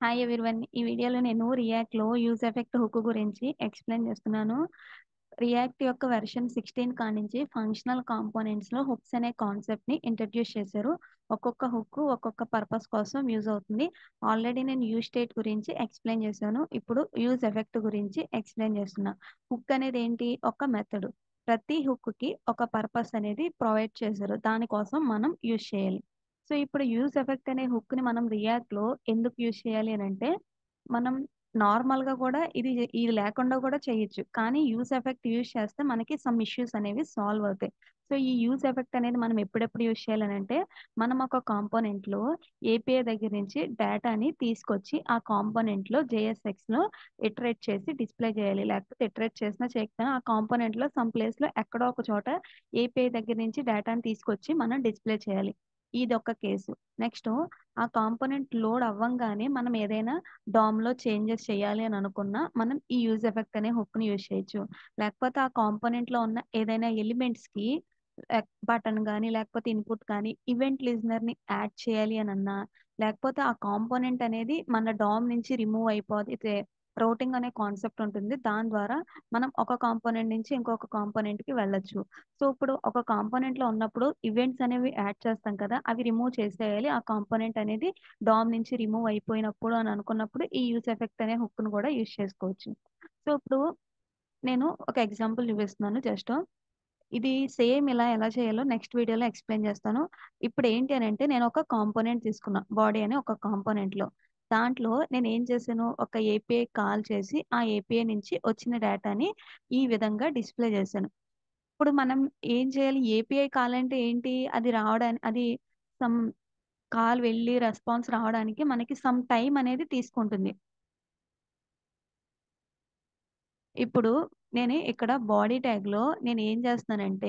Hi everyone. ఈ వీడియోలో నేను రియాక్ట్‌లో యూజ్ ఎఫెక్ట్ హుక్ గురించి ఎక్స్‌ప్లెయిన్ చేస్తున్నాను. రియాక్ట్ యొక్క వెర్షన్ 16 కాడ్నుంచి ఫంక్షనల్ కాంపోనెంట్స్‌లో హుక్స్ అనే కాన్సెప్ట్‌ని ఇంట్రొడ్యూస్ చేశారు. ఒక్కొక్క హుక్ ఒక్కొక్క పర్పస్ కోసం యూజ్ అవుతుంది. ఆల్రెడీ నేను యూజ్ స్టేట్ గురించి ఎక్స్‌ప్లెయిన్ చేశాను. ఇప్పుడు యూజ్ ఎఫెక్ట్ గురించి ఎక్స్‌ప్లెయిన్ చేస్తున్నా. హుక్ అనేది ఏంటి? ఒక మెథడ్. ప్రతి హుక్‌కి ఒక పర్పస్ అనేది ప్రొవైడ్ చేశారు. దానికోసం మనం యూజ్ చేయాలి. సో, ఇప్పుడు యూజ్ ఎఫెక్ట్ అనే హుక్‌ని మనం రియాక్ట్‌లో ఎందుకు యూజ్ చేయాలి అనంటే, మనం నార్మల్‌గా కూడా ఇది ఇది లేకుండా కూడా చేయొచ్చు. కానీ యూజ్ ఎఫెక్ట్ యూజ్ చేస్తే మనకి సమ్ ఇష్యూస్ అనేవి సాల్వ్ అవుతాయి. సో, ఈ యూజ్ ఎఫెక్ట్ అనేది మనం ఎప్పుడెప్పుడు యూజ్ చేయాలనంటే, మనం ఒక కాంపోనెంట్‌లో ఏపీఐ దగ్గర నుంచి డేటాని తీసుకొచ్చి ఆ కాంపోనెంట్‌లో జేఎస్ఎక్స్‌లో ఇటరేట్ చేసి డిస్‌ప్లే చేయాలి. లేకపోతే ఇటరేట్ చేసినా చేయకపోయినా ఆ కాంపోనెంట్‌లో సమ్ ప్లేస్‌లో ఎక్కడో ఒక చోట ఏపీఐ దగ్గర నుంచి డేటాని తీసుకొచ్చి మనం డిస్‌ప్లే చేయాలి. ఇదొక కేసు. నెక్స్టు ఆ కాంపోనెంట్ లోడ్ అవ్వంగానే మనం ఏదైనా డామ్‌లో చేంజెస్ చేయాలి అని అనుకున్నా, మనం ఈ యూజ్ ఎఫెక్ట్ అనే హుక్‌ని యూజ్ చేయొచ్చు. లేకపోతే ఆ కాంపోనెంట్‌లో ఉన్న ఏదైనా ఎలిమెంట్స్‌కి లైక్ బటన్ గాని, లేకపోతే ఇన్‌పుట్ కానీ, ఈవెంట్ లిజనర్‌ని యాడ్ చేయాలి అనన్నా, లేకపోతే ఆ కాంపోనెంట్ అనేది మన డామ్ నుంచి రిమూవ్ అయిపోతే రౌటింగ్ అనే కాన్సెప్ట్ ఉంటుంది. దాని ద్వారా మనం ఒక కాంపోనెంట్ నుంచి ఇంకొక కాంపోనెంట్‌కి వెళ్ళొచ్చు. సో, ఇప్పుడు ఒక కాంపోనెంట్‌లో ఉన్నప్పుడు ఈవెంట్స్ అనేవి యాడ్ చేస్తాం కదా! అవి రిమూవ్ చేసేయాలి. ఆ కాంపోనెంట్ అనేది డామ్ నుంచి రిమూవ్ అయిపోయినప్పుడు అని అనుకున్నప్పుడు ఈ యూజ్ ఎఫెక్ట్ అనే హుక్‌ని కూడా యూజ్ చేసుకోవచ్చు. సో, ఇప్పుడు నేను ఒక ఎగ్జాంపుల్ చూపిస్తున్నాను జస్ట్. ఇది సేమ్ ఇలా ఎలా చేయాలో నెక్స్ట్ వీడియోలో ఎక్స్‌ప్లెయిన్ చేస్తాను. ఇప్పుడు ఏంటి అనంటే నేను ఒక కాంపోనెంట్ తీసుకున్నా. బాడీ అనే ఒక కాంపోనెంట్‌లో. దాంట్లో నేను ఏం చేశాను, ఒక ఏపీఐ కాల్ చేసి ఆ ఏపీఐ నుంచి వచ్చిన డేటాని ఈ విధంగా డిస్‌ప్లే చేశాను. ఇప్పుడు మనం ఏం చేయాలి? ఏపీఐ కాల్ అంటే ఏంటి? అది రావడాని అది సమ్ కాల్ వెళ్ళి రెస్పాన్స్ రావడానికి మనకి సమ్ టైమ్ అనేది తీసుకుంటుంది. ఇప్పుడు నేను ఇక్కడ బాడీ ట్యాగ్‌లో నేను ఏం చేస్తున్నానంటే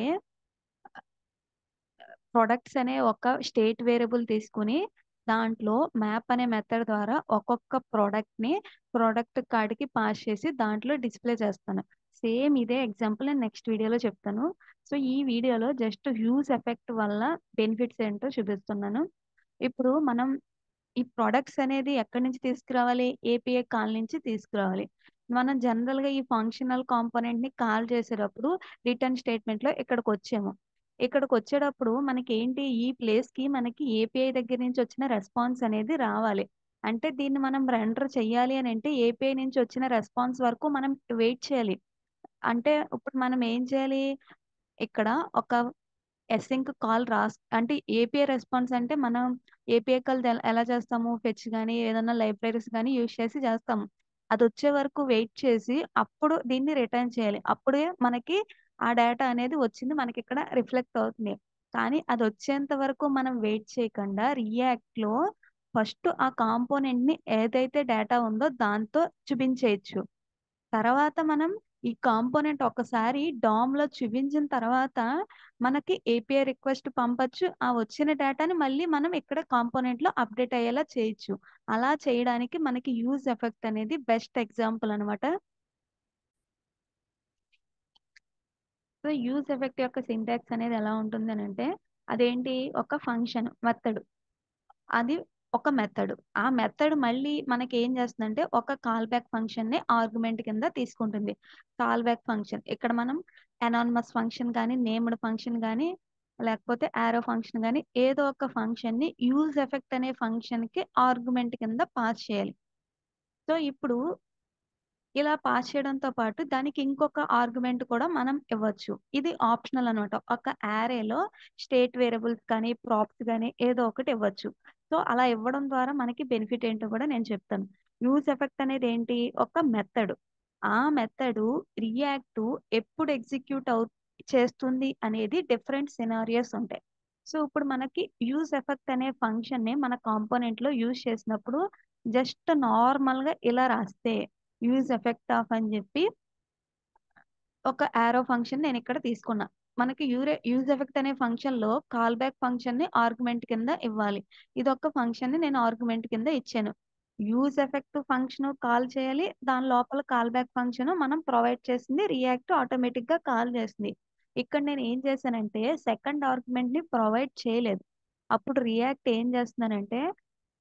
ప్రొడక్ట్స్ అనే ఒక స్టేట్ వేరియబుల్ తీసుకొని, దాంట్లో మ్యాప్ అనే మెథడ్ ద్వారా ఒక్కొక్క ప్రొడక్ట్‌ని ప్రొడక్ట్ కార్డ్‌కి పాస్ చేసి దాంట్లో డిస్‌ప్లే చేస్తాను. సేమ్ ఇదే ఎగ్జాంపుల్ నేను నెక్స్ట్ వీడియోలో చెప్తాను. సో, ఈ వీడియోలో జస్ట్ యూజ్ ఎఫెక్ట్ వల్ల బెనిఫిట్స్ ఏంటో చూపిస్తున్నాను. ఇప్పుడు మనం ఈ ప్రొడక్ట్స్ అనేది ఎక్కడి నుంచి తీసుకురావాలి? ఏపీఐ కాల్ నుంచి తీసుకురావాలి. మనం జనరల్‌గా ఈ ఫంక్షనల్ కాంపోనెంట్‌ని కాల్ చేసేటప్పుడు రిటర్న్ స్టేట్మెంట్‌లో ఇక్కడికొచ్చాము. ఇక్కడికొచ్చేటప్పుడు మనకేంటి ఈ ప్లేస్‌కి మనకి ఏపీఐ దగ్గర నుంచి వచ్చిన రెస్పాన్స్ అనేది రావాలి. అంటే దీన్ని మనం రెండర్ చేయాలి అనంటే ఏపీఐ నుంచి వచ్చిన రెస్పాన్స్ వరకు మనం వెయిట్ చేయాలి. అంటే ఇప్పుడు మనం ఏం చేయాలి? ఇక్కడ ఒక అసింక్ కాల్ రాస్ అంటే ఏపీఐ రెస్పాన్స్ అంటే మనం ఏపీఐ కాల్ ఎ ఎలా చేస్తాము? ఫెచ్ గాని, ఏదన్నా లైబ్రరీస్ గాని యూజ్ చేసి చేస్తాము. అదొచ్చే వరకు వెయిట్ చేసి అప్పుడు దీన్ని రిటర్న్ చేయాలి. అప్పుడే మనకి ఆ డేటా అనేది వచ్చింది మనకిక్కడ రిఫ్లెక్ట్ అవుతుంది. కానీ అదొచ్చేంత వరకు మనం వెయిట్ చేయకుండా రియాక్ట్‌లో ఫస్ట్ ఆ కాంపోనెంట్‌ని ఏదైతే డేటా ఉందో దాంతో చూపించేయొచ్చు. తర్వాత మనం ఈ కాంపోనెంట్ ఒక్కసారి డామ్‌లో చూపించిన తర్వాత మనకి ఏపీఐ రిక్వెస్ట్ పంపొచ్చు. ఆ వచ్చిన డేటాని మళ్ళీ మనం ఇక్కడ కాంపోనెంట్‌లో అప్డేట్ అయ్యేలా చేయొచ్చు. అలా చేయడానికి మనకి యూజ్ ఎఫెక్ట్ అనేది బెస్ట్ ఎగ్జాంపుల్ అనమాట. సో, యూజ్ ఎఫెక్ట్ యొక్క సింటాక్స్ అనేది ఎలా ఉంటుంది అనంటే, అదేంటి ఒక ఫంక్షన్ మెథడ్. అది ఒక మెథడ్. ఆ మెథడ్ మళ్ళీ మనకేం చేస్తుందంటే ఒక కాల్ బ్యాక్ ఫంక్షన్‌ని ఆర్గ్యుమెంట్ కింద తీసుకుంటుంది. కాల్ బ్యాక్ ఫంక్షన్ ఇక్కడ మనం అనానిమస్ ఫంక్షన్ గాని, నేమ్డ్ ఫంక్షన్ గాని, లేకపోతే యారో ఫంక్షన్ గాని ఏదో ఒక ఫంక్షన్‌ని యూజ్ ఎఫెక్ట్ అనే ఫంక్షన్‌కి ఆర్గ్యుమెంట్ కింద పాస్ చేయాలి. సో, ఇప్పుడు ఇలా పాస్ చేయడంతో పాటు దానికి ఇంకొక ఆర్గ్యుమెంట్ కూడా మనం ఇవ్వచ్చు. ఇది ఆప్షనల్ అనమాట. ఒక యారేలో స్టేట్ వేరియబుల్స్ కానీ, ప్రాప్స్ గాని ఏదో ఒకటి ఇవ్వచ్చు. సో, అలా ఇవ్వడం ద్వారా మనకి బెనిఫిట్ ఏంటో కూడా నేను చెప్తాను. యూజ్ ఎఫెక్ట్ అనేది ఏంటి? ఒక మెథడ్. ఆ మెథడు రియాక్ట్ ఎప్పుడు ఎగ్జిక్యూట్ అవు చేస్తుంది అనేది డిఫరెంట్ సినారియోస్ ఉంటాయి. సో, ఇప్పుడు మనకి యూజ్ ఎఫెక్ట్ అనే ఫంక్షన్‌ని మన కాంపోనెంట్‌లో యూజ్ చేసినప్పుడు జస్ట్ నార్మల్‌గా ఇలా రాస్తే యూజ్ ఎఫెక్ట్ ఆఫ్ అని చెప్పి ఒక యారో ఫంక్షన్ నేనిక్కడ తీసుకున్నా. మనకి యూరే యూజ్ ఎఫెక్ట్ అనే ఫంక్షన్‌లో కాల్ బ్యాక్ ఫంక్షన్‌ని ఆర్గ్యుమెంట్ కింద ఇవ్వాలి. ఇదొక ఫంక్షన్‌ని నేను ఆర్గ్యుమెంట్ కింద ఇచ్చాను. యూజ్ ఎఫెక్ట్ ఫంక్షన్ కాల్ చేయాలి. దాని లోపల కాల్ బ్యాక్ ఫంక్షన్ మనం ప్రొవైడ్ చేసింది రియాక్ట్ ఆటోమేటిక్‌గా కాల్ చేస్తుంది. ఇక్కడ నేను ఏం చేశానంటే సెకండ్ ఆర్గ్యుమెంట్‌ని ప్రొవైడ్ చేయలేదు. అప్పుడు రియాక్ట్ ఏం చేస్తుందనంటే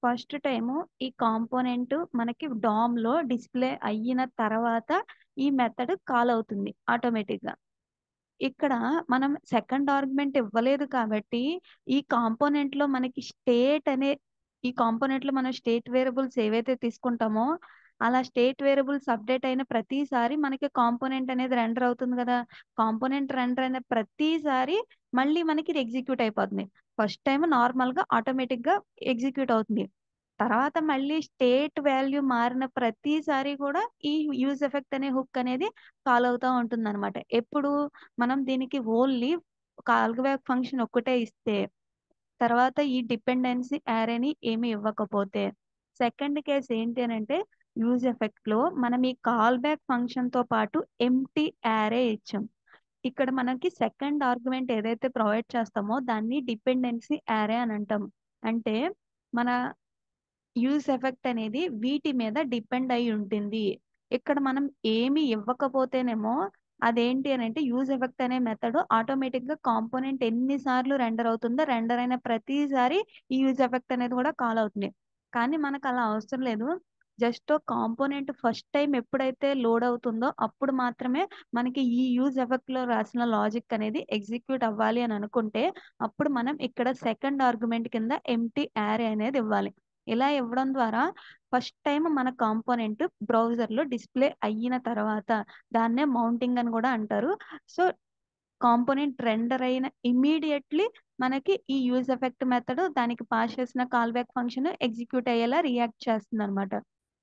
ఫస్ట్ టైము ఈ కాంపోనెంట్ మనకి DOMలో డిస్‌ప్లే అయిన తర్వాత ఈ మెథడ్ కాల్ అవుతుంది ఆటోమేటిక్‌గా. ఇక్కడ మనం సెకండ్ ఆర్గ్యుమెంట్ ఇవ్వలేదు కాబట్టి, ఈ కాంపోనెంట్‌లో మనకి స్టేట్ అనే ఈ కాంపోనెంట్‌లో మనం స్టేట్ వేరియబుల్స్ ఏవైతే తీసుకుంటామో, అలా స్టేట్ వేరియబుల్స్ అప్డేట్ అయిన ప్రతిసారి మనకి కాంపోనెంట్ అనేది రెండర్ అవుతుంది గదా! కాంపోనెంట్ రెండర్ అయిన ప్రతిసారి మళ్ళీ మనకి ఇది ఎగ్జిక్యూట్ అయిపోతుంది. ఫస్ట్ టైమ్ నార్మల్‌గా ఆటోమేటిక్‌గా ఎగ్జిక్యూట్ అవుతుంది. తర్వాత మళ్ళీ స్టేట్ వాల్యూ మారిన ప్రతిసారి కూడా ఈ యూజ్ ఎఫెక్ట్ అనే హుక్ అనేది కాల్ అవుతా ఉంటుందనమాట. ఎప్పుడు మనం దీనికి ఓన్లీ కాల్ బ్యాక్ ఫంక్షన్ ఒక్కటే ఇస్తే, తర్వాత ఈ డిపెండెన్సీ యారేని ఏమి ఇవ్వకపోతే. సెకండ్ కేస్ ఏంటి అనంటే యూజ్ ఎఫెక్ట్‌లో మనం ఈ కాల్ బ్యాక్ ఫంక్షన్‌తో పాటు ఎంప్టీ యారే ఇచ్చాం. ఇక్కడ మనకి సెకండ్ ఆర్గ్యుమెంట్ ఏదైతే ప్రొవైడ్ చేస్తామో దాన్ని డిపెండెన్సీ యారే అని అంటాం. అంటే మన యూజ్ ఎఫెక్ట్ అనేది వీటి మీద డిపెండ్ అయ్యి ఉంటుంది. ఇక్కడ మనం ఏమి ఇవ్వకపోతేనేమో అదేంటి అనంటే యూజ్ ఎఫెక్ట్ అనే మెథడ్ ఆటోమేటిక్‌గా కాంపోనెంట్ ఎన్ని సార్లు రెండర్ అవుతుందో రెండర్ అయిన ప్రతిసారి ఈ యూజ్ ఎఫెక్ట్ అనేది కూడా కాల్ అవుతుంది. కానీ మనకు అలా అవసరం లేదు. జస్ట్ కాంపోనెంట్ ఫస్ట్ టైమ్ ఎప్పుడైతే లోడ్ అవుతుందో అప్పుడు మాత్రమే మనకి ఈ యూజ్ ఎఫెక్ట్‌లో రాసిన లాజిక్ అనేది ఎగ్జిక్యూట్ అవ్వాలి అని అనుకుంటే, అప్పుడు మనం ఇక్కడ సెకండ్ ఆర్గ్యుమెంట్ కింద ఎంప్టీ యారే అనేది ఇవ్వాలి. ఇలా ఇవ్వడం ద్వారా ఫస్ట్ టైమ్ మన కాంపోనెంట్ బ్రౌజర్‌లో డిస్‌ప్లే అయిన తర్వాత దాన్నే మౌంటింగ్ అని కూడా అంటారు. సో, కాంపోనెంట్ రెండర్ అయిన ఇమ్మీడియేట్‌లీ మనకి ఈ యూజ్ ఎఫెక్ట్ మెథడ్ దానికి పాస్ చేసిన కాల్ బ్యాక్ ఫంక్షన్ ఎగ్జిక్యూట్ అయ్యేలా రియాక్ట్ చేస్తుందనమాట.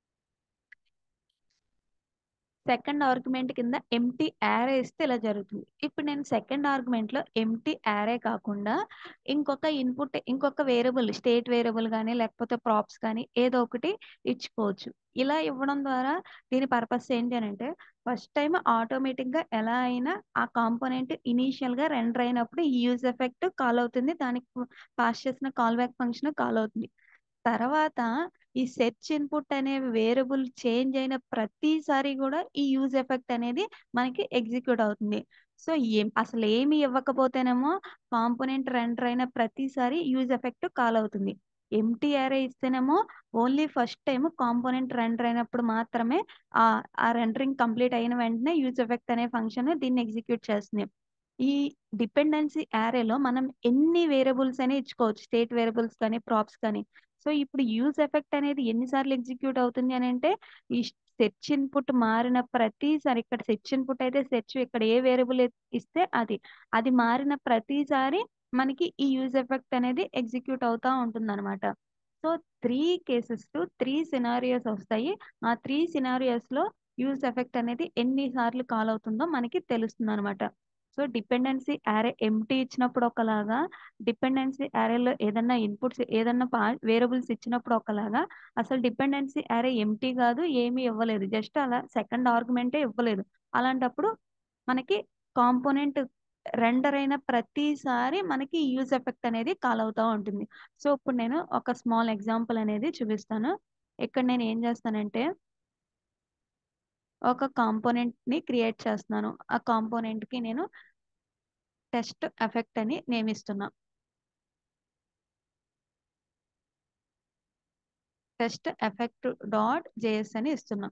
సెకండ్ ఆర్గ్యుమెంట్ కింద ఎంప్టీ యారే ఇస్తే ఇలా జరుగుతుంది. ఇప్పుడు నేను సెకండ్ ఆర్గ్యుమెంట్‌లో ఎంప్టీ యారే కాకుండా ఇంకొక ఇన్‌పుట్ ఇంకొక వేరియబుల్ స్టేట్ వేరియబుల్ గాని, లేకపోతే ప్రాప్స్ గాని ఏదో ఒకటి ఇచ్చుకోవచ్చు. ఇలా ఇవ్వడం ద్వారా దీని పర్పస్ ఏంటి అనంటే, ఫస్ట్ టైమ్ ఆటోమేటిక్‌గా ఎలా అయినా ఆ కాంపోనెంట్ ఇనీషియల్‌గా రెండర్ అయినప్పుడు ఈ యూజ్ ఎఫెక్ట్ కాల్ అవుతుంది. దానికి పాస్ చేసిన కాల్ బ్యాక్ ఫంక్షన్ కాల్ అవుతుంది. తర్వాత ఈ సెర్చ్ ఇన్‌పుట్ అనే వేరియబుల్ చేంజ్ అయిన ప్రతిసారి కూడా ఈ యూజ్ ఎఫెక్ట్ అనేది మనకి ఎగ్జిక్యూట్ అవుతుంది. సో, ఏం అసలేమి ఇవ్వకపోతేనేమో కాంపోనెంట్ రెండర్ అయిన ప్రతిసారి యూజ్ ఎఫెక్ట్ కాల్ అవుతుంది. ఎంప్టీ యారే ఇస్తేనేమో only first time component render అయినప్పుడు మాత్రమే ఆహ్, ఆ రెండరింగ్ కంప్లీట్ అయిన వెంటనే యూజ్ ఎఫెక్ట్ అనే ఫంక్షన్ దీన్ని ఎగ్జిక్యూట్ చేస్తుంది. ఈ డిపెండెన్సీ యారేలో మనం ఎన్ని వేరియబుల్స్ అయినా ఇచ్చుకోవచ్చు. స్టేట్ వేరియబుల్స్ కానీ, ప్రాప్స్ కానీ. సో, ఇప్పుడు యూజ్ ఎఫెక్ట్ అనేది ఎన్ని సార్లు ఎగ్జిక్యూట్ అవుతుంది అనంటే, ఈ సెర్చ్ ఇన్‌పుట్ మారిన ప్రతిసారి ఇక్కడ సెర్చ్ ఇన్‌పుట్ అయితే సెర్చ్ ఇక్కడ ఏ వేరియబుల్ ఇస్తే అది. అది మారిన ప్రతిసారి మనకి ఈ యూజ్ ఎఫెక్ట్ అనేది ఎగ్జిక్యూట్ అవుతా ఉంటుందనమాట. సో, 3 కేసెస్ 3 సినారియోస్ వస్తాయి. ఆ 3 సినారియోస్‌లో యూజ్ ఎఫెక్ట్ అనేది ఎన్ని సార్లు కాల్ అవుతుందో మనకి తెలుస్తుందనమాట. సో, డిపెండెన్సీ యారే ఎంప్టీ ఇచ్చినప్పుడు ఒకలాగా, డిపెండెన్సీ యారేలో ఏదన్నా ఇన్‌పుట్స్ ఏదన్నా పా వేరియబుల్స్ ఇచ్చినప్పుడు ఒకలాగా, అసలు డిపెండెన్సీ యారే ఎంప్టీ కాదు, ఏమీ ఇవ్వలేదు. జస్ట్ అలా సెకండ్ ఆర్గ్యుమెంటే ఇవ్వలేదు. అలాంటప్పుడు మనకి కాంపోనెంట్ రెండర్ అయిన ప్రతిసారి మనకి యూజ్ ఎఫెక్ట్ అనేది కాల్ అవుతా ఉంటుంది. సో, ఇప్పుడు నేను ఒక స్మాల్ ఎగ్జాంపుల్ అనేది చూపిస్తాను. ఇక్కడ నేను ఏం చేస్తానంటే ఒక కాంపోనెంట్‌ని క్రియేట్ చేస్తున్నాను. ఆ కాంపోనెంట్‌కి నేను టెస్ట్ ఎఫెక్ట్ అని నేమ్ ఇస్తున్నా. టెస్ట్ ఎఫెక్ట్ డాట్ జేఎస్ అని ఇస్తున్నా.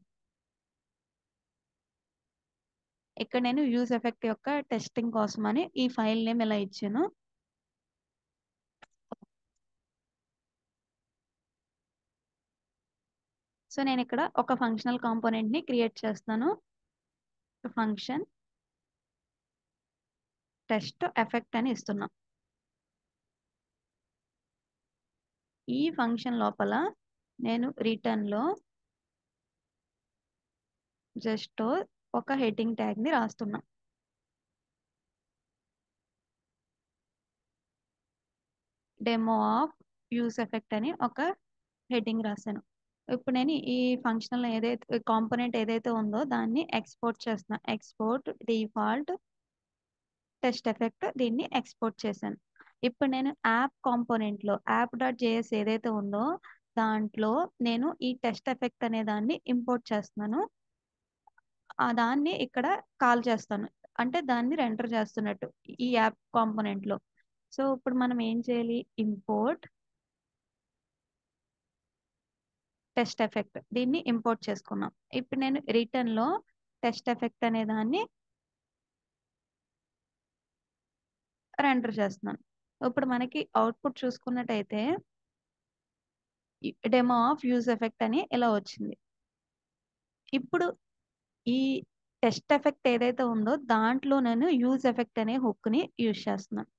ఇక్కడ నేను యూజ్ ఎఫెక్ట్ యొక్క టెస్టింగ్ కోసమని ఈ ఫైల్ నేమ్ ఇలా ఇచ్చాను. సో, నేనిక్కడ ఒక ఫంక్షనల్ కాంపోనెంట్‌ని క్రియేట్ చేస్తున్నాను. ఫంక్షన్ టెస్ట్ ఎఫెక్ట్ అని ఇస్తున్నా. ఈ ఫంక్షన్ లోపల నేను రిటర్న్‌లో జస్ట్ ఒక హెడ్డింగ్ ట్యాగ్‌ని రాస్తున్నా. డెమో ఆఫ్ యూజ్ ఎఫెక్ట్ అని ఒక హెడ్డింగ్ రాసాను. ఇప్పుడు నేను ఈ ఫంక్షనల్ ఏదైతే కాంపోనెంట్ ఏదైతే ఉందో దాన్ని ఎక్స్‌పోర్ట్ చేస్తున్నా. ఎక్స్‌పోర్ట్ డిఫాల్ట్ టెస్ట్ ఎఫెక్ట్ దీన్ని ఎక్స్‌పోర్ట్ చేశాను. ఇప్పుడు నేను యాప్ కాంపోనెంట్‌లో యాప్ డాట్ జేఎస్ ఏదైతే ఉందో దాంట్లో నేను ఈ టెస్ట్ ఎఫెక్ట్ అనే దాన్ని ఇంపోర్ట్ చేస్తున్నాను. ఆ దాన్ని ఇక్కడ కాల్ చేస్తాను. అంటే దాన్ని రెండర్ చేస్తున్నట్టు ఈ యాప్ కాంపోనెంట్‌లో. సో, ఇప్పుడు మనం ఏం చేయాలి ఇంపోర్ట్ టెస్ట్ ఎఫెక్ట్ దీన్ని ఇంపోర్ట్ చేసుకున్నాం ఇప్పుడు నేను రిటర్న్లో టెస్ట్ ఎఫెక్ట్ అనే దాన్ని రెండర్ చేస్తున్నాను ఇప్పుడు మనకి అవుట్పుట్ చూసుకున్నట్టయితే డెమో ఆఫ్ యూజ్ ఎఫెక్ట్ అని ఇలా వచ్చింది ఇప్పుడు ఈ టెస్ట్ ఎఫెక్ట్ ఏదైతే ఉందో దాంట్లో నేను యూజ్ ఎఫెక్ట్ అనే హుక్ని యూజ్ చేస్తున్నాను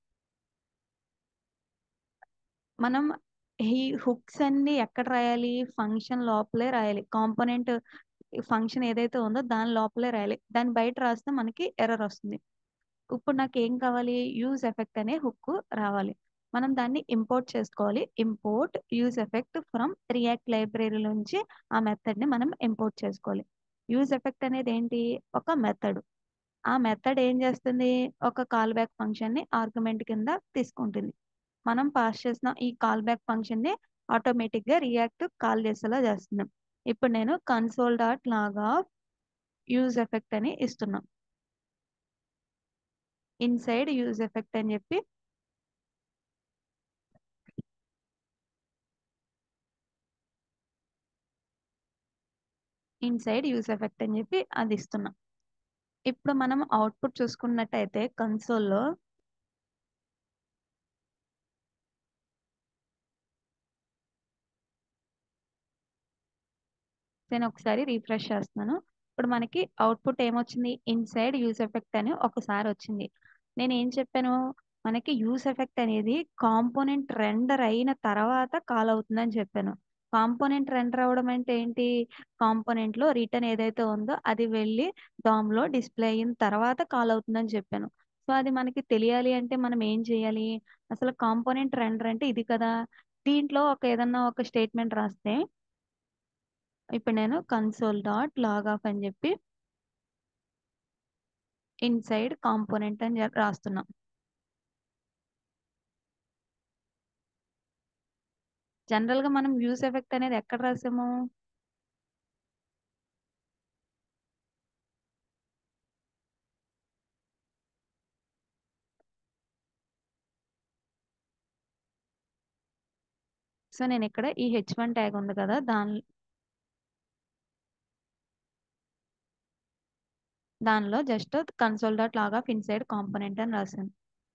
మనం ఈ హుక్స్ అన్ని ఎక్కడ రాయాలి ఫంక్షన్ లోపలే రాయాలి కాంపోనెంట్ ఫంక్షన్ ఏదైతే ఉందో దాని లోపలే రాయాలి దాని బయట రాస్తే మనకి ఎర్రర్ వస్తుంది ఇప్పుడు నాకు ఏం కావాలి యూజ్ ఎఫెక్ట్ అనే హుక్ రావాలి మనం దాన్ని ఇంపోర్ట్ చేసుకోవాలి import use effect from React library నుంచి ఆ మెథడ్ని మనం ఇంపోర్ట్ చేసుకోవాలి యూజ్ ఎఫెక్ట్ అనేది ఏంటి ఒక మెథడ్ ఆ మెథడ్ ఏం చేస్తుంది ఒక కాల్ బ్యాక్ ఫంక్షన్ని ఆర్గ్యుమెంట్ కింద తీసుకుంటుంది మనం పాస్ చేసిన ఈ కాల్ బ్యాక్ ఫంక్షన్ని ఆటోమేటిక్గా రియాక్ట్ కాల్ చేసేలా చేస్తున్నాం ఇప్పుడు నేను console dot log use effect అని ఇస్తున్నాం ఇన్సైడ్ యూజ్ ఎఫెక్ట్ అని చెప్పి ఇన్సైడ్ యూజ్ ఎఫెక్ట్ అని చెప్పి అది ఇస్తున్నాం ఇప్పుడు మనం అవుట్పుట్ చూసుకున్నట్టయితే కన్సోల్లో నేను ఒకసారి రీఫ్రెష్ చేస్తున్నాను ఇప్పుడు మనకి అవుట్పుట్ ఏమొచ్చింది ఇన్సైడ్ యూజ్ ఎఫెక్ట్ అని ఒకసారి వచ్చింది నేను ఏం చెప్పాను మనకి యూజ్ ఎఫెక్ట్ అనేది కాంపోనెంట్ రెండర్ అయిన తర్వాత కాల్ అవుతుందని చెప్పాను కాంపోనెంట్ రెండర్ అవ్వడం అంటే ఏంటి కాంపోనెంట్ లో రిటర్న్ ఏదైతే ఉందో అది వెళ్ళి DOM లో డిస్ప్లే అయిన తర్వాత కాల్ అవుతుందని చెప్పాను సో అది మనకి తెలియాలి అంటే మనం ఏం చేయాలి అసలు కాంపోనెంట్ రెండర్ అంటే ఇది కదా దీంట్లో ఒక ఏదన్నా ఒక స్టేట్మెంట్ రాస్తే ఇప్పుడు నేను కన్సోల్ డాట్ లాగ్ ఆఫ్ అని చెప్పి ఇన్సైడ్ కాంపోనెంట్ అని చెప్పి రాస్తున్నా జనరల్ గా మనం యూస్ ఎఫెక్ట్ అనేది ఎక్కడ రాసాము సో నేను ఇక్కడ ఈ హెచ్ వన్ ట్యాగ్ ఉంది కదా దాని దానిలో just console dot log of inside component అని రాశాను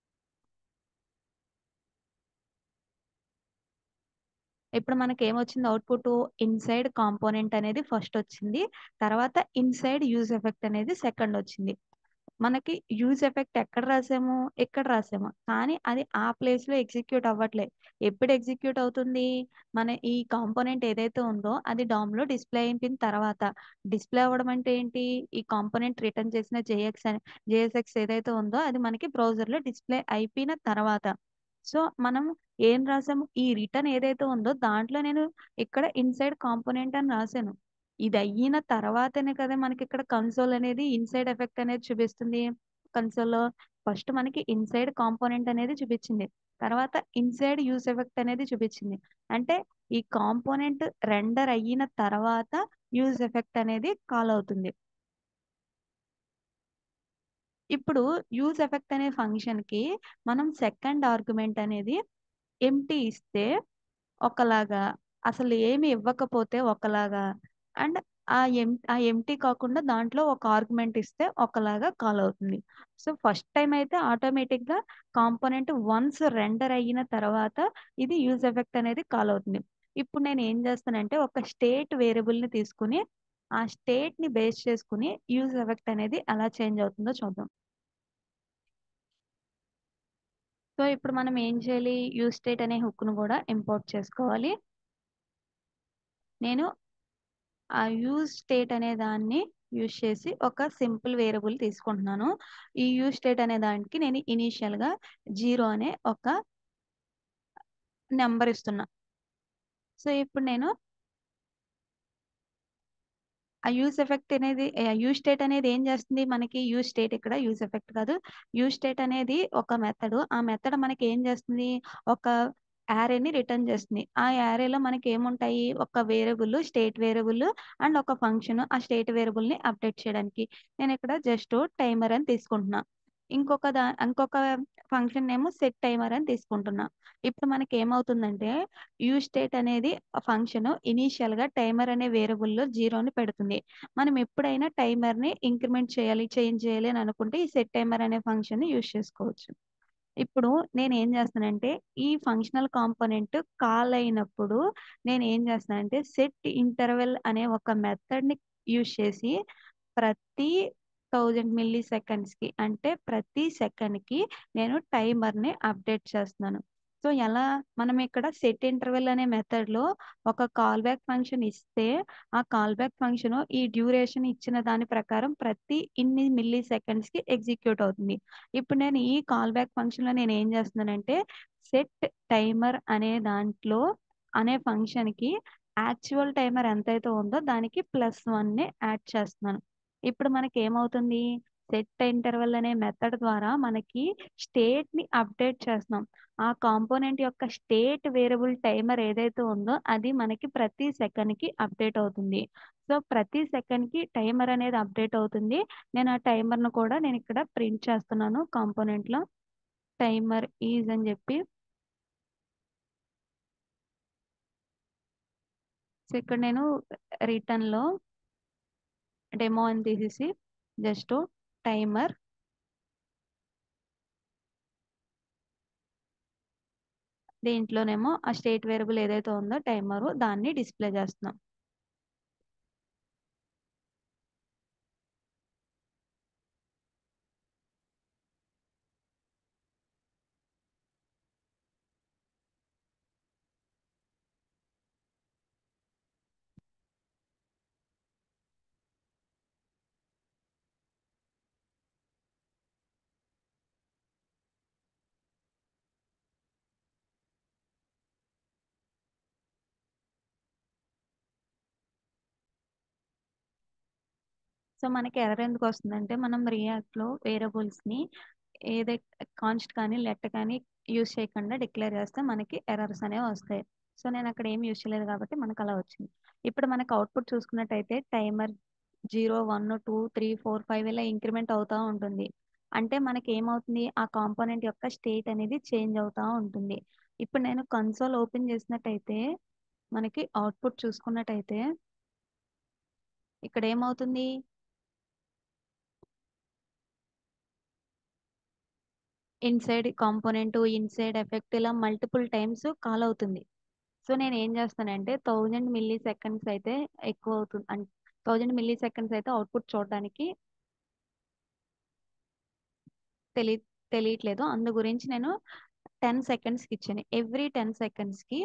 ఇప్పుడు మనకి ఏమొచ్చింది అవుట్పుట్ ఇన్సైడ్ కాంపోనెంట్ అనేది ఫస్ట్ వచ్చింది తర్వాత ఇన్సైడ్ యూజ్ ఎఫెక్ట్ అనేది సెకండ్ వచ్చింది మనకి యూజ్ ఎఫెక్ట్ ఎక్కడ రాసాము ఎక్కడ రాసాము కానీ అది ఆ ప్లేస్ లో ఎగ్జిక్యూట్ అవ్వట్లే ఎప్పుడు ఎగ్జిక్యూట్ అవుతుంది మన ఈ కాంపోనెంట్ ఏదైతే ఉందో అది DOM లో డిస్ప్లే అయిపోయిన తర్వాత డిస్ప్లే అవ్వడం అంటే ఏంటి ఈ కాంపోనెంట్ రిటర్న్ చేసిన జేఎక్స్ అని జేఎస్ఎక్స్ ఏదైతే ఉందో అది మనకి browser లో డిస్ప్లే అయిపోయిన తర్వాత సో మనం ఏం రాసాము ఈ రిటర్న్ ఏదైతే ఉందో దాంట్లో నేను ఇక్కడ ఇన్సైడ్ కాంపోనెంట్ అని రాశాను ఇది అయిన తర్వాతనే కదా మనకి ఇక్కడ కన్సోల్ అనేది ఇన్సైడ్ ఎఫెక్ట్ అనేది చూపిస్తుంది కన్సోల్లో ఫస్ట్ మనకి ఇన్సైడ్ కాంపోనెంట్ అనేది చూపించింది తర్వాత ఇన్సైడ్ యూస్ ఎఫెక్ట్ అనేది చూపించింది అంటే ఈ కాంపోనెంట్ రెండర్ అయిన తర్వాత యూజ్ ఎఫెక్ట్ అనేది కాల్ అవుతుంది ఇప్పుడు యూజ్ ఎఫెక్ట్ అనే ఫంక్షన్ కి మనం సెకండ్ ఆర్గ్యుమెంట్ అనేది ఎంటీ ఇస్తే ఒకలాగా అసలు ఏమి ఇవ్వకపోతే ఒకలాగా అండ్ ఆ ఎం ఆ ఎంటీ కాకుండా దాంట్లో ఒక ఆర్గ్యుమెంట్ ఇస్తే ఒకలాగా కాల్ అవుతుంది సో ఫస్ట్ టైం అయితే ఆటోమేటిక్ గా కాంపోనెంట్ వన్స్ రెండర్ అయిన తర్వాత ఇది యూజ్ ఎఫెక్ట్ అనేది కాల్ అవుతుంది ఇప్పుడు నేను ఏం చేస్తానంటే ఒక స్టేట్ వేరియబుల్ ని తీసుకుని ఆ స్టేట్ ని బేస్ చేసుకుని యూజ్ ఎఫెక్ట్ అనేది ఎలా చేంజ్ అవుతుందో చూద్దాం సో ఇప్పుడు మనం ఏం చేయాలి యూజ్ స్టేట్ అనే హుక్ ను కూడా ఇంపోర్ట్ చేసుకోవాలి నేను ఆ యూజ్ స్టేట్ అనే దాన్ని యూజ్ చేసి ఒక సింపుల్ వేరియబుల్ తీసుకుంటున్నాను ఈ యూజ్ స్టేట్ అనే దానికి నేను ఇనీషియల్ గా జీరో అనే ఒక నెంబర్ ఇస్తున్నా సో ఇప్పుడు నేను ఆ యూజ్ ఎఫెక్ట్ అనేది యూజ్ స్టేట్ అనేది ఏం చేస్తుంది మనకి యూజ్ స్టేట్ ఇక్కడ యూజ్ ఎఫెక్ట్ కాదు యూజ్ స్టేట్ అనేది ఒక మెథడ్ ఆ మెథడ్ మనకి ఏం చేస్తుంది ఒక యారేని రిటర్న్ చేస్తుంది ఆ యారేలో మనకి ఏముంటాయి ఒక వేరియబుల్ స్టేట్ వేరియబుల్ అండ్ ఒక ఫంక్షన్ ఆ స్టేట్ వేరియబుల్ ని అప్డేట్ చేయడానికి నేను ఇక్కడ జస్ట్ టైమర్ అని తీసుకుంటున్నా ఇంకొక దా ఇంకొక ఫంక్షన్ నేమ్ సెట్ టైమర్ అని తీసుకుంటున్నా. ఇప్పుడు మనకేమవుతుందంటే యూజ్ స్టేట్ అనేది ఫంక్షన్ ఇనీషియల్‌గా టైమర్ అనే వేరియబుల్‌లో జీరోని పెడుతుంది. మనం ఎప్పుడైనా టైమర్‌ని ఇంక్రిమెంట్ చేయాలి, చేంజ్ చేయాలి అని అనుకుంటే ఈ సెట్ టైమర్ అనే ఫంక్షన్‌ని యూజ్ చేసుకోవచ్చు. ఇప్పుడు నేనేం చేస్తానంటే ఈ ఫంక్షనల్ కాంపోనెంట్ కాల్ అయినప్పుడు నేనేం చేస్తానంటే సెట్ ఇంటర్వెల్ అనే ఒక మెథడ్‌ని యూజ్ చేసి ప్రతి 1000 మిల్లీ సెకండ్స్‌కి అంటే ప్రతి సెకండ్‌కి నేను టైమర్‌ని అప్డేట్ చేస్తున్నాను. సో, ఎలా మనం ఇక్కడ సెట్ ఇంటర్వెల్ అనే మెథడ్‌లో ఒక కాల్ బ్యాక్ ఫంక్షన్ ఇస్తే ఆ కాల్ బ్యాక్ ఫంక్షన్ ఈ డ్యూరేషన్ ఇచ్చిన దాని ప్రకారం ప్రతి ఇన్ని మిల్లీ సెకండ్స్‌కి ఎగ్జిక్యూట్ అవుతుంది. ఇప్పుడు నేను ఈ కాల్ బ్యాక్ ఫంక్షన్‌లో నేనేం చేస్తున్నానంటే సెట్ టైమర్ అనే దాంట్లో అనే ఫంక్షన్‌కి యాక్చువల్ టైమర్ ఎంతైతే ఉందో దానికి ప్లస్ 1ని యాడ్ చేస్తున్నాను. ఇప్పుడు మనకేమవుతుంది సెట్ ఇంటర్వెల్ అనే మెథడ్ ద్వారా మనకి స్టేట్‌ని అప్డేట్ చేస్తున్నాం. ఆ కాంపోనెంట్ యొక్క స్టేట్ వేరియబుల్ టైమర్ ఏదైతే ఉందో అది మనకి ప్రతి సెకండ్‌కి అప్డేట్ అవుతుంది. సో, ప్రతి సెకండ్‌కి టైమర్ అనేది అప్డేట్ అవుతుంది. నేను ఆ టైమర్‌ని కూడా నేనిక్కడ ప్రింట్ చేస్తున్నాను కాంపోనెంట్‌లో. టైమర్ ఈజ్ అని చెప్పి. సో, ఇక్కడ నేను రిటర్న్‌లో డెమో అని తీసేసి జస్ట్ టైమర్ దీంట్లోనేమో ఆ స్టేట్ వేరియబుల్ ఏదైతే ఉందో టైమరు దాన్ని డిస్‌ప్లే చేస్తున్నాం. సో, మనకి ఎర్రర్ ఎందుకొస్తుందంటే మనం రియాక్ట్‌లో వేరియబుల్స్‌ని ఏదై కాన్స్ట్ కానీ, లెట్ కానీ యూజ్ చేయకుండా డిక్లేర్ చేస్తే మనకి ఎర్రర్స్ అనేవి వస్తాయి. సో, నేనక్కడ ఏమి యూజ్ చేయలేదు కాబట్టి మనకలా వచ్చింది. ఇప్పుడు మనకు అవుట్‌పుట్ చూసుకున్నట్టయితే టైమర్ 0, 1, 2, 3, 4, 5 ఇలా ఇంక్రిమెంట్ అవుతా ఉంటుంది. అంటే మనకేమవుతుంది ఆ కాంపోనెంట్ యొక్క స్టేట్ అనేది చేంజ్ అవుతా ఉంటుంది. ఇప్పుడు నేను కన్సోల్ ఓపెన్ చేసినట్టయితే మనకి అవుట్‌పుట్ చూసుకున్నట్టయితే ఇక్కడేమవుతుంది? ఇన్‌సైడ్ కాంపోనెంట్, ఇన్‌సైడ్ ఎఫెక్ట్ ఇలా మల్టిపుల్ టైమ్స్ కాల్ అవుతుంది. సో, నేనేం చేస్తానంటే 1000 మిల్లీ సెకండ్స్ అయితే ఎక్కువ అవుతుంది. అన్ 1000 మిల్లీ సెకండ్స్ అయితే అవుట్‌పుట్ చూడడానికి తెలి తెలియట్లేదు. అందు గురించి నేను 10 సెకండ్స్‌కి ఇచ్చాను. ఎవ్రీ 10 సెకండ్స్‌కి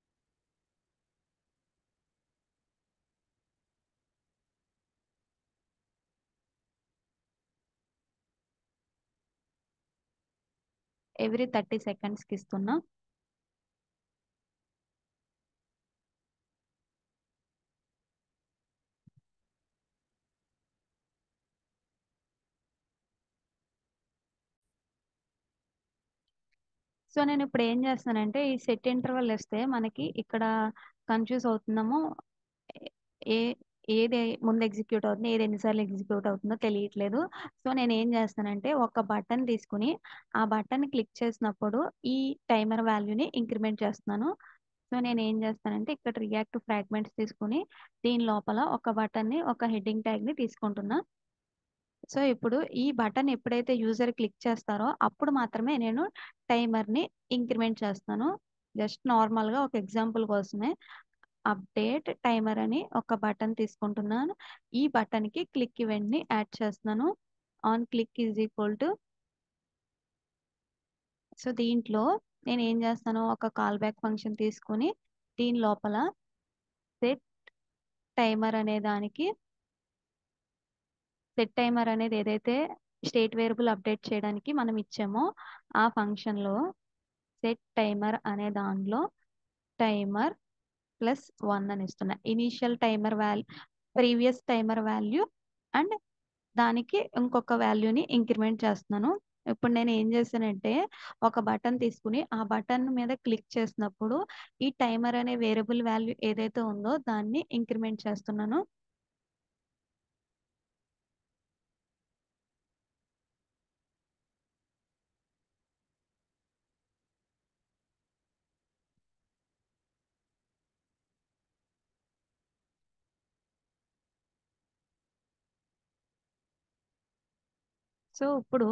ఎవ్రీ 30 సెకండ్స్‌కి ఇస్తున్నా. సో, నేనిప్పుడు ఏం చేస్తున్నానంటే ఈ సెట్ ఇంటర్వల్ ఇస్తే మనకి ఇక్కడ కన్‌ఫ్యూజ్ అవుతున్నాము. ఏ ఏది ముందు ఎగ్జిక్యూట్ అవుతుంది, ఏది ఎన్ని సార్లు ఎగ్జిక్యూట్ అవుతుందో తెలియట్లేదు. సో, నేనేం చేస్తానంటే ఒక బటన్ తీసుకొని ఆ బటన్ క్లిక్ చేసినప్పుడు ఈ టైమర్ వాల్యూని ఇంక్రిమెంట్ చేస్తున్నాను. సో, నేనేం చేస్తానంటే ఇక్కడ రియాక్ట్ ఫ్రాగ్మెంట్స్ తీసుకొని దీని లోపల ఒక బటన్‌ని, ఒక హెడ్డింగ్ ట్యాగ్‌ని తీసుకుంటున్నా. సో, ఇప్పుడు ఈ బటన్ ఎప్పుడైతే యూజర్ క్లిక్ చేస్తారో అప్పుడు మాత్రమే నేను టైమర్‌ని ఇంక్రిమెంట్ చేస్తాను. జస్ట్ నార్మల్‌గా ఒక ఎగ్జాంపుల్ కోసమే అప్డేట్ టైమర్ అని ఒక బటన్ తీసుకుంటున్నాను. ఈ బటన్‌కి క్లిక్ ఈవెంట్‌ని యాడ్ చేస్తున్నాను. On click is equal to so, దీంట్లో నేనేం చేస్తాను ఒక కాల్ బ్యాక్ ఫంక్షన్ తీసుకొని దీని లోపల సెట్ టైమర్ అనే దానికి సెట్ టైమర్ అనేది ఏదైతే స్టేట్ వేరియబుల్ అప్డేట్ చేయడానికి మనం ఇచ్చామో ఆ ఫంక్షన్‌లో సెట్ టైమర్ అనే దానిలో టైమర్ ప్లస్ 1 అని ఇస్తున్నా. Initial timer val previous timer value and దానికి ఇంకొక వాల్యూని ఇంక్రిమెంట్ చేస్తున్నాను. ఇప్పుడు నేను ఏం చేశానంటే ఒక బటన్ తీసుకొని ఆ బటన్ మీద క్లిక్ చేసినప్పుడు ఈ టైమర్ అనే వేరియబుల్ వాల్యూ ఏదైతే ఉందో దాన్ని ఇంక్రిమెంట్ చేస్తున్నాను. సో, ఇప్పుడు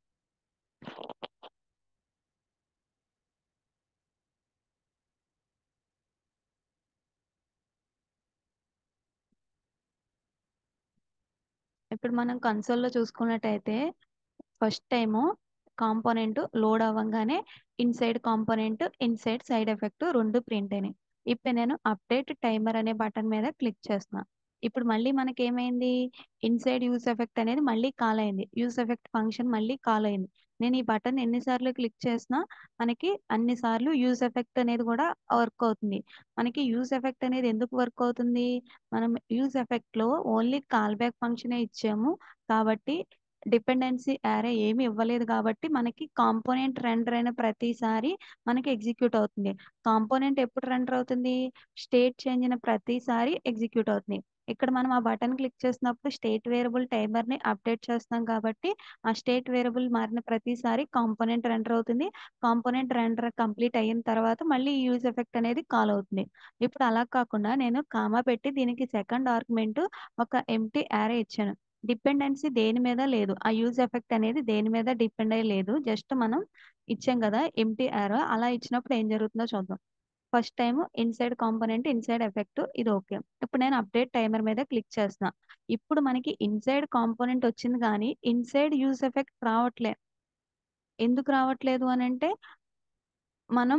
ఇప్పుడు మనం కన్సోల్‌లో చూసుకున్నట్టయితే ఫస్ట్ టైము కాంపోనెంట్ లోడ్ అవ్వంగానే inside component, inside side effect 2 print అయినాయి. ఇప్పుడు నేను అప్డేట్ టైమర్ అనే బటన్ మీద క్లిక్ చేస్తున్నా. ఇప్పుడు మళ్ళీ మనకేమైంది? ఇన్‌సైడ్ యూజ్ ఎఫెక్ట్ అనేది మళ్ళీ కాల్ అయింది. యూజ్ ఎఫెక్ట్ ఫంక్షన్ మళ్ళీ కాల్ అయింది. నేను ఈ బటన్ ఎన్ని సార్లు క్లిక్ చేసినా మనకి అన్ని సార్లు యూజ్ ఎఫెక్ట్ అనేది కూడా వర్క్ అవుతుంది. మనకి యూజ్ ఎఫెక్ట్ అనేది ఎందుకు వర్క్ అవుతుంది? మనం యూజ్ ఎఫెక్ట్‌లో ఓన్లీ కాల్ బ్యాక్ ఫంక్షనే ఇచ్చాము. కాబట్టి డిపెండెన్సీ యారే ఏమి ఇవ్వలేదు కాబట్టి మనకి కాంపోనెంట్ రెండర్ అయిన ప్రతిసారి మనకి ఎగ్జిక్యూట్ అవుతుంది. కాంపోనెంట్ ఎప్పుడు రెండర్ అవుతుంది? స్టేట్ చేంజ్ అయిన ప్రతిసారి ఎగ్జిక్యూట్ అవుతుంది. ఇక్కడ మనం ఆ బటన్ క్లిక్ చేసినప్పుడు స్టేట్ వేరియబుల్ టైమర్‌ని అప్డేట్ చేస్తున్నాం కాబట్టి ఆ స్టేట్ వేరియబుల్ మారిన ప్రతిసారి కాంపోనెంట్ రెండర్ అవుతుంది. కాంపోనెంట్ రెండర్ కంప్లీట్ అయిన తర్వాత మళ్ళీ యూజ్ ఎఫెక్ట్ అనేది కాల్ అవుతుంది. ఇప్పుడు అలా కాకుండా నేను కామా పెట్టి దీనికి సెకండ్ ఆర్గ్యుమెంట్ ఒక ఎంప్టీ యారే ఇచ్చాను. డిపెండెన్సీ దేని మీద లేదు. ఆ యూజ్ ఎఫెక్ట్ అనేది దేని మీద డిపెండ్ అయ్యి లేదు. జస్ట్ మనం ఇచ్చాం గదా! ఎంప్టీ యారో అలా ఇచ్చినప్పుడు ఏం జరుగుతుందో చూద్దాం. First time inside component, inside effect ఇది ఓకే. ఇప్పుడు నేను అప్డేట్ టైమర్ మీద క్లిక్ చేస్తున్నా. ఇప్పుడు మనకి ఇన్‌సైడ్ కాంపోనెంట్ వచ్చింది గానీ ఇన్‌సైడ్ యూజ్ ఎఫెక్ట్ రావట్లే. ఎందుకు రావట్లేదు అనంటే మనం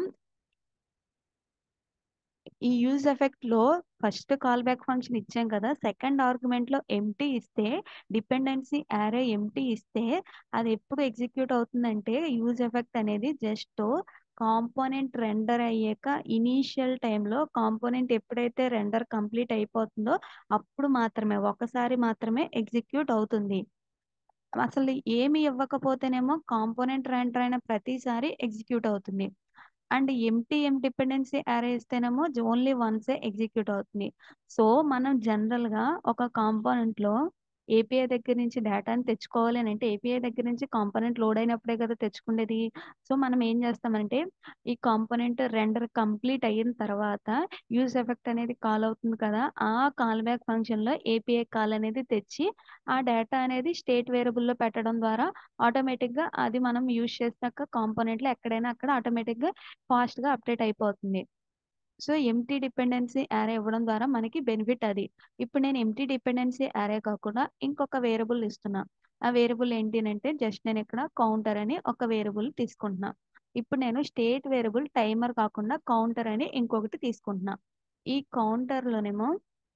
ఈ యూజ్ ఎఫెక్ట్‌లో ఫస్ట్ కాల్ బ్యాక్ ఫంక్షన్ ఇచ్చాం కదా! సెకండ్ ఆర్గ్యుమెంట్‌లో ఎంప్టీ ఇస్తే డిపెండెన్సీ యారే ఎంప్టీ ఇస్తే అది ఎప్పుడు ఎగ్జిక్యూట్ అవుతుందంటే యూజ్ ఎఫెక్ట్ అనేది జస్ట్ కాంపోనెంట్ రెండర్ అయ్యాక ఇనీషియల్ టైమ్‌లో కాంపోనెంట్ ఎప్పుడైతే రెండర్ కంప్లీట్ అయిపోతుందో అప్పుడు మాత్రమే ఒకసారి మాత్రమే ఎగ్జిక్యూట్ అవుతుంది. అసలు ఏమి ఇవ్వకపోతేనేమో కాంపోనెంట్ రెండర్ అయిన ప్రతిసారి ఎగ్జిక్యూట్ అవుతుంది. అండ్ ఎంప్టీ ఎం డిపెండెన్సీ యారే ఇస్తేనేమో జ ఓన్లీ వన్సే ఎగ్జిక్యూట్ అవుతుంది. సో, మనం జనరల్‌గా ఒక కాంపోనెంట్‌లో ఏపీఐ దగ్గర నుంచి డేటాని తెచ్చుకోవాలి అనంటే ఏపీఐ దగ్గర నుంచి కాంపోనెంట్ లోడ్ అయినప్పుడే కదా తెచ్చుకునేది. సో, మనం ఏం చేస్తామంటే ఈ కాంపోనెంట్ రెండర్ కంప్లీట్ అయిన తర్వాత యూజ్ ఎఫెక్ట్ అనేది కాల్ అవుతుంది కదా! ఆ కాల్ బ్యాక్ ఫంక్షన్‌లో ఏపీఐ కాల్ అనేది తెచ్చి ఆ డేటా అనేది స్టేట్ వేరియబుల్‌లో పెట్టడం ద్వారా ఆటోమేటిక్‌గా అది మనం యూజ్ చేసినాక కాంపోనెంట్‌లో ఎక్కడైనా అక్కడ ఆటోమేటిక్‌గా ఫాస్ట్‌గా అప్డేట్ అయిపోతుంది. సో, ఎంప్టీ డిపెండెన్సీ యారే ఇవ్వడం ద్వారా మనకి బెనిఫిట్ అది. ఇప్పుడు నేను ఎంప్టీ డిపెండెన్సీ యారే కాకుండా ఇంకొక వేరియబుల్ ఇస్తున్నా. ఆ వేరియబుల్ ఏంటి అనంటే జస్ట్ నేను ఇక్కడ కౌంటర్ అని ఒక వేరియబుల్ తీసుకుంటున్నా. ఇప్పుడు నేను స్టేట్ వేరియబుల్ టైమర్ కాకుండా కౌంటర్ అని ఇంకొకటి తీసుకుంటున్నా. ఈ కౌంటర్‌లోనేమో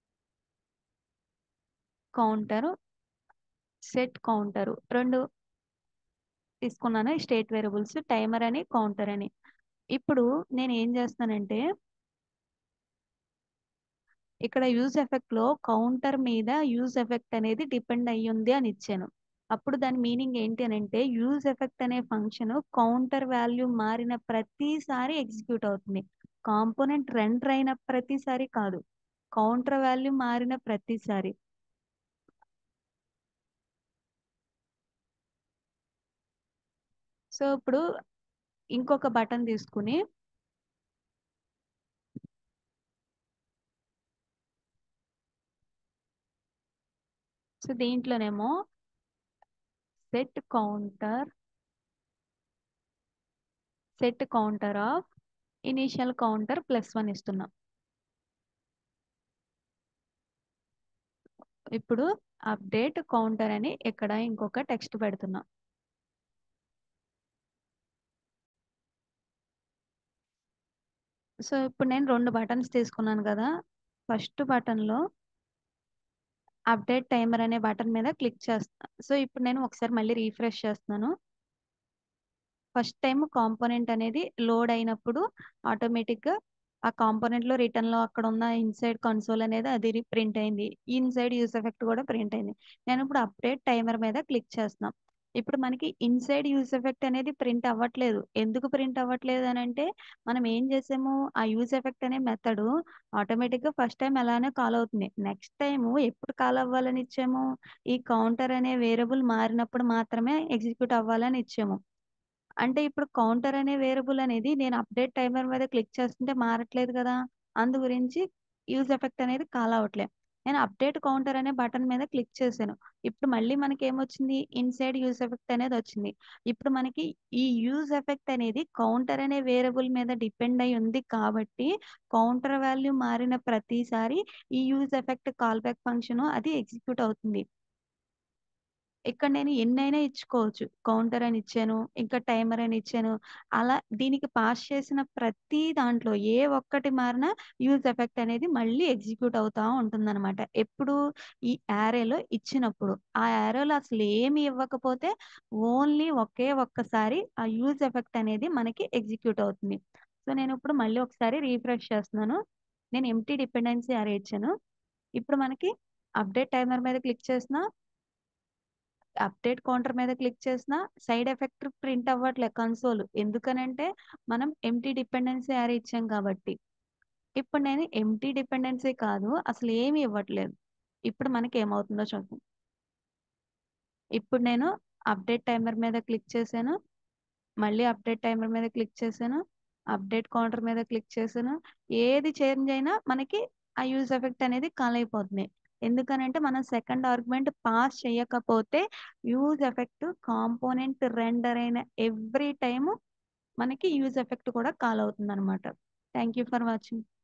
కౌంటరు, సెట్ కౌంటరు 2 తీసుకున్నాను. స్టేట్ వేరియబుల్స్ టైమర్ అని, కౌంటర్ అని. ఇప్పుడు నేను ఏం చేస్తున్నానంటే ఇక్కడ యూజ్ ఎఫెక్ట్‌లో కౌంటర్ మీద యూజ్ ఎఫెక్ట్ అనేది డిపెండ్ అయ్యుంది అని ఇచ్చాను. అప్పుడు దాని మీనింగ్ ఏంటి అనంటే యూజ్ ఎఫెక్ట్ అనే ఫంక్షన్ కౌంటర్ వాల్యూ మారిన ప్రతిసారి ఎగ్జిక్యూట్ అవుతుంది. కాంపోనెంట్ రెండర్ అయిన ప్రతిసారి కాదు. కౌంటర్ వాల్యూ మారిన ప్రతిసారి. సో, ఇప్పుడు ఇంకొక బటన్ తీసుకొని సో, దీంట్లోనేమో set counter set counter of initial counter +1 ఇస్తున్నా. ఇప్పుడు అప్డేట్ కౌంటర్ అని ఇక్కడ ఇంకొక టెక్స్ట్ పెడుతున్నా. సో, ఇప్పుడు నేను 2 బటన్స్ తీసుకున్నాను గదా! ఫస్ట్ బటన్‌లో అప్డేట్ టైమర్ అనే బటన్ మీద క్లిక్ చేస్తున్నా. సో, ఇప్పుడు నేను ఒకసారి మళ్ళీ రిఫ్రెష్ చేస్తున్నాను. ఫస్ట్ టైమ్ కాంపోనెంట్ అనేది లోడ్ అయినప్పుడు ఆటోమేటిక్‌గా ఆ కాంపోనెంట్‌లో రిటర్న్‌లో అక్కడ ఉన్న ఇన్‌సైడ్ కన్సోల్ అనేది అది రి ప్రింట్ అయింది. ఇన్‌సైడ్ యూజ్ ఎఫెక్ట్ కూడా ప్రింట్ అయింది. నేను ఇప్పుడు అప్డేట్ టైమర్ మీద క్లిక్ చేస్తున్నా. ఇప్పుడు మనకి ఇన్‌సైడ్ యూజ్ ఎఫెక్ట్ అనేది ప్రింట్ అవ్వట్లేదు. ఎందుకు ప్రింట్ అవ్వట్లేదు అనంటే మనం ఏం చేసాము ఆ యూజ్ ఎఫెక్ట్ అనే మెథడు ఆటోమేటిక్‌గా ఫస్ట్ టైమ్ అలానే కాల్ అవుతుంది. నెక్స్ట్ టైము ఎప్పుడు కాల్ అవ్వాలని ఇచ్చాము? ఈ కౌంటర్ అనే వేరియబుల్ మారినప్పుడు మాత్రమే ఎగ్జిక్యూట్ అవ్వాలని ఇచ్చాము. అంటే ఇప్పుడు కౌంటర్ అనే వేరియబుల్ అనేది నేను అప్డేట్ టైమర్ మీద క్లిక్ చేస్తుంటే మారట్లేదు కదా! అందు గురించి యూజ్ ఎఫెక్ట్ అనేది కాల్ అవ్వట్లే. నేను అప్డేట్ కౌంటర్ అనే బటన్ మీద క్లిక్ చేశాను. ఇప్పుడు మళ్ళీ మనకేమొచ్చింది? ఇన్‌సైడ్ యూజ్ ఎఫెక్ట్ అనేదొచ్చింది. ఇప్పుడు మనకి ఈ యూజ్ ఎఫెక్ట్ అనేది కౌంటర్ అనే వేరియబుల్ మీద డిపెండ్ అయ్యి ఉంది కాబట్టి, కౌంటర్ వాల్యూ మారిన ప్రతిసారి ఈ use effect call back function అది ఎగ్జిక్యూట్ అవుతుంది. ఇక్కడ నేను ఎన్నైనా ఇచ్చుకోవచ్చు. కౌంటర్ అని ఇచ్చాను, ఇంకా టైమర్ అని ఇచ్చాను. అలా దీనికి పాస్ చేసిన ప్రతి దాంట్లో ఏ ఒక్కటి మారినా యూజ్ ఎఫెక్ట్ అనేది మళ్ళీ ఎగ్జిక్యూట్ అవుతా ఉంటుందనమాట. ఎప్పుడు? ఈ యారేలో ఇచ్చినప్పుడు. ఆ యారేలో అసలేమి ఇవ్వకపోతే ఓన్లీ ఒకే ఒక్కసారి ఆ యూజ్ ఎఫెక్ట్ అనేది మనకి ఎగ్జిక్యూట్ అవుతుంది. సో, నేనిప్పుడు మళ్ళీ ఒకసారి రిఫ్రెష్ చేస్తున్నాను. నేను ఎంప్టీ డిపెండెన్సీ అరే ఇచ్చాను. ఇప్పుడు మనకి అప్డేట్ టైమర్ మీద క్లిక్ చేసినా అప్డేట్ కౌంటర్ మీద క్లిక్ చేసినా సైడ్ ఎఫెక్ట్ ప్రింట్ అవ్వట్లే కన్సోల్. ఎందుకనంటే మనం ఎంప్టీ డిపెండెన్సీ అరే ఇచ్చాం కాబట్టి. ఇప్పుడు నేను ఎంప్టీ డిపెండెన్సీ కాదు అసలేమి ఇవ్వట్లేదు. ఇప్పుడు మనకేమవుతుందో చూద్దాం. ఇప్పుడు నేను అప్డేట్ టైమర్ మీద క్లిక్ చేశాను. మళ్ళీ అప్డేట్ టైమర్ మీద క్లిక్ చేశాను. అప్డేట్ కౌంటర్ మీద క్లిక్ చేశాను. ఏది చేంజ్ అయినా మనకి ఆ యూజ్ ఎఫెక్ట్ అనేది కాల్ అయిపోతుంది. ఎందుకనంటే మనం సెకండ్ ఆర్గ్యుమెంట్ పాస్ చేయకపోతే యూజ్ ఎఫెక్ట్ కాంపోనెంట్ రెండర్ అయిన ఎవ్రీ టైము మనకి యూజ్ ఎఫెక్ట్ కూడా కాల్ అవుతుందనమాట. Thank you for watching.